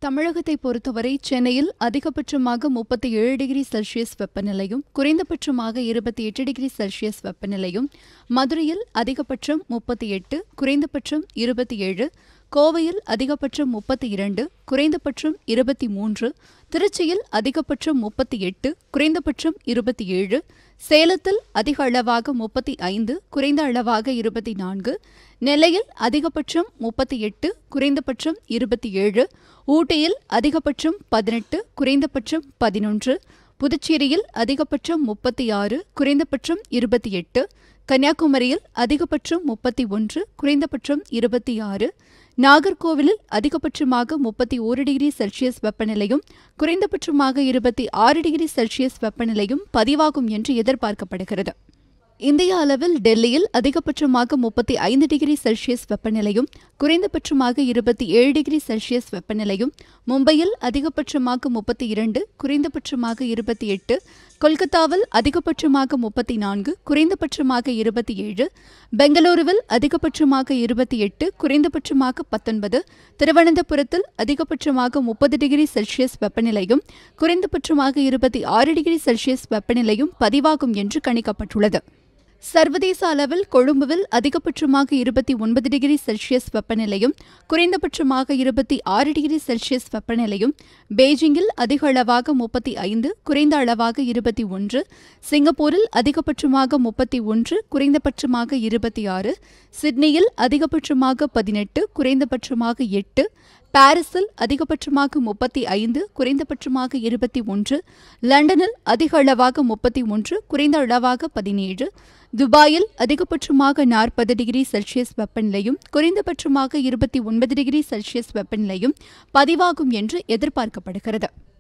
தமிழகத்தை பொறுத்தவரை சென்னையில் அதிகபட்சமாக முப்பத்தி ஏழு டிகிரி செல்சியஸ் வெப்பநிலையும் குறைந்தபட்சமாக இருபத்தி எட்டு டிகிரி செல்சியஸ் வெப்பநிலையும் மதுரையில் அதிகபட்சம் முப்பத்தி எட்டு குறைந்தபட்சம் இருபத்தி ஏழு கோவையில் அதிகபட்சம் முப்பத்தி இரண்டு குறைந்தபட்சம் இருபத்தி மூன்று திருச்சியில் அதிகபட்சம் முப்பத்தி எட்டு குறைந்தபட்சம் இருபத்தி ஏழு சேலத்தில் அதிக அளவாக முப்பத்தி ஐந்து குறைந்த அளவாக இருபத்தி நான்கு நெல்லையில் அதிகபட்சம் முப்பத்தி எட்டு குறைந்தபட்சம் இருபத்தி ஏழு ஊட்டியில் அதிகபட்சம் பதினெட்டு குறைந்தபட்சம் பதினொன்று புதுச்சேரியில் அதிகபட்சம் முப்பத்தி ஆறு குறைந்தபட்சம் இருபத்தி எட்டு கன்னியாகுமரியில் அதிகபட்சம் முப்பத்தி ஒன்று குறைந்தபட்சம் இருபத்தி ஆறு நாகர்கோவிலில் அதிகபட்சமாக முப்பத்தி ஓரு டிகிரி செல்சியஸ் வெப்பநிலையும் குறைந்தபட்சமாக இருபத்தி ஆறு டிகிரி செல்சியஸ் வெப்பநிலையும் பதிவாகும் என்று எதிர்பார்க்கப்படுகிறது இந்திய அளவில் டெல்லியில் அதிகபட்சமாக முப்பத்தி ஐந்து டிகிரி செல்சியஸ் வெப்பநிலையும் குறைந்தபட்சமாக இருபத்தி ஏழு டிகிரி செல்சியஸ் வெப்பநிலையும் மும்பையில் அதிகபட்சமாக முப்பத்தி இரண்டு குறைந்தபட்சமாக இருபத்தி எட்டு கொல்கத்தாவில் அதிகபட்சமாக முப்பத்தி நான்கு குறைந்தபட்சமாக இருபத்தி ஏழு பெங்களூருவில் அதிகபட்சமாக இருபத்தி எட்டு குறைந்தபட்சமாக பத்தொன்பது திருவனந்தபுரத்தில் அதிகபட்சமாக முப்பது டிகிரி செல்சியஸ் வெப்பநிலையும் குறைந்தபட்சமாக இருபத்தி ஆறு டிகிரி செல்சியஸ் வெப்பநிலையும் பதிவாகும் என்று கணிக்கப்பட்டுள்ளது சர்வதேச அளவில் கொழும்புவில் அதிகபட்சமாக இருபத்தி ஒன்பது டிகிரி செல்சியஸ் வெப்பநிலையும் குறைந்தபட்சமாக இருபத்தி ஆறு டிகிரி செல்சியஸ் வெப்பநிலையும் பெய்ஜிங்கில் அதிக அளவாக முப்பத்தி ஐந்து குறைந்த அளவாக இருபத்தி ஒன்று சிங்கப்பூரில் அதிகபட்சமாக முப்பத்தி ஒன்று குறைந்தபட்சமாக இருபத்தி ஆறு சிட்னியில் அதிகபட்சமாக பதினெட்டு குறைந்தபட்சமாக எட்டு பாரிஸில் அதிகபட்சமாக முப்பத்தி ஐந்து குறைந்தபட்சமாக இருபத்தி ஒன்று லண்டனில் அதிக அளவாக முப்பத்தி ஒன்று குறைந்த அளவாக பதினேழு துபாயில் அதிகபட்சமாக நாற்பது டிகிரி செல்சியஸ் வெப்பநிலையும் குறைந்தபட்சமாக இருபத்தி ஒன்பது டிகிரி செல்சியஸ் வெப்பநிலையும் பதிவாகும் என்று எதிர்பார்க்கப்படுகிறது